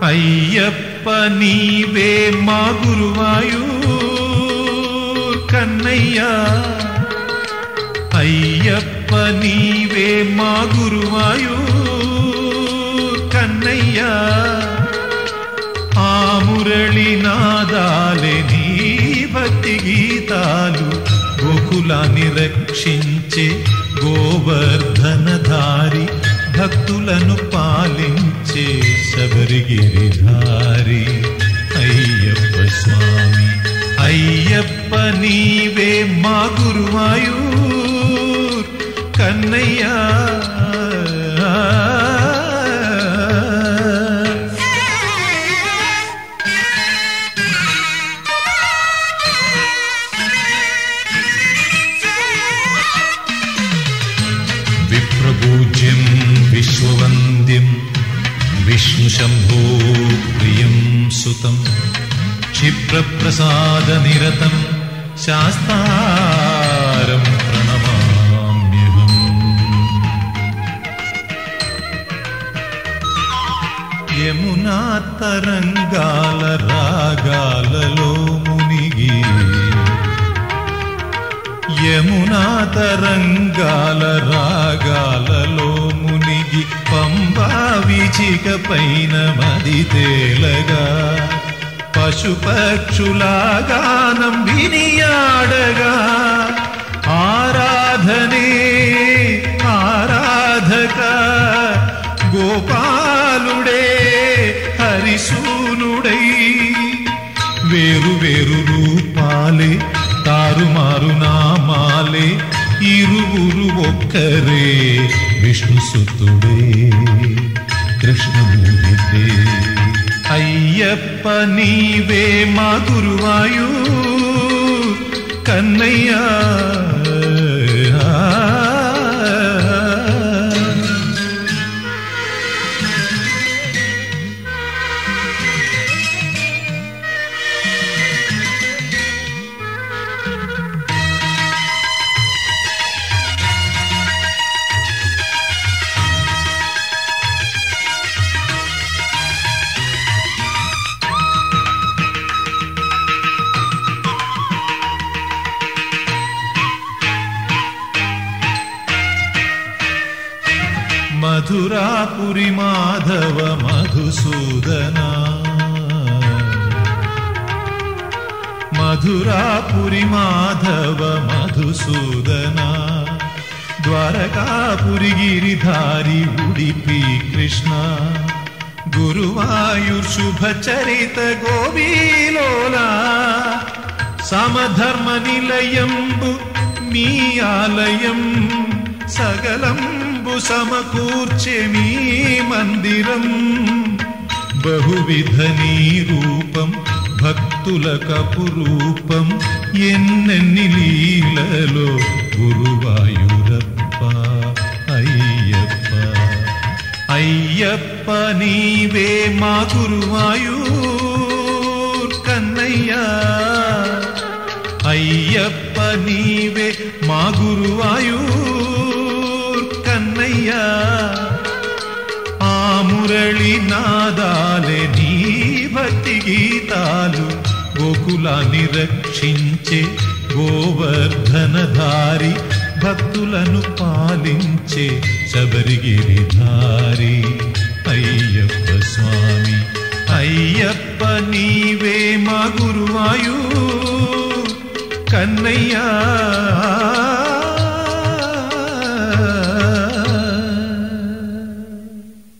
అయ్యప్ప నీవే మా గురువాయూ కన్నయ్యా అయ్యప్ప నీవే మా గురువాయూ కన్నయ్యా ఆ మురళి నాదాలే నీ భక్తి గీతాలు గోకులాన్ని రక్షించే గోవర్ధనధారి భక్తులను పాలించే శబరిగిరిధారి అయ్యప్ప స్వామి అయ్యప్ప నీవే మా గురువాయూ కన్నయ్యా విప్రపూజ్యం విశ్వవంద్యం విష్ణుశంభో ప్రియం సుతం క్షిప్రప్రసాదనిరతం శాస్తారం ప్రణమామ్యహం యమునా తరంగాల రాగాలలో మునిగి యమునా తరంగాల రాగాలలో మునిగి పంబా విచిక పైన మది తేలగా పశుపక్షులాగానం వినియాడగా ఆరాధనే ఆరాధక గోపాలుడే హరిశూనుడై వేరు వేరు రూపాలే తారుమారు నామాలే ఇరువురు ఒక్కరే విష్ణు సుతుడే కృష్ణమూర్తిదే అయ్యప్ప నీవే మా గురువాయూ కన్నయ్యా మధురాపురి మాధవ మధుసూదన మధురాపురి మాధవ మధుసూదన ద్వారకాపురి గిరిధారి ఉడిపి కృష్ణ గురువాయుర్ శుభచరిత గోబీలోలా సమధర్మ నిలయంబు నీ ఆలయం సగలంబు సమకూర్చె మీ మందిరం బహువిధ నీ రూపం భక్తుల కపురూపం ఎన్నెన్ని లీలలో గురువాయూరప్ప అయ్యప్ప అయ్యప్ప నీవే మా గురువాయూర్ కన్నయ్యా అయ్యప్ప నీవే మా గురువాయూర్ కన్నయ్యా ఆ మురళి నాదాలే నీ భక్తి గీతాలు గోకులాన్ని రక్షించే గోవర్ధనధారి భక్తులను పాలించే శబరిగిరిధారి అయ్యప్ప స్వామి అయ్యప్ప నీవే మా గురువాయూ కన్నయ్యా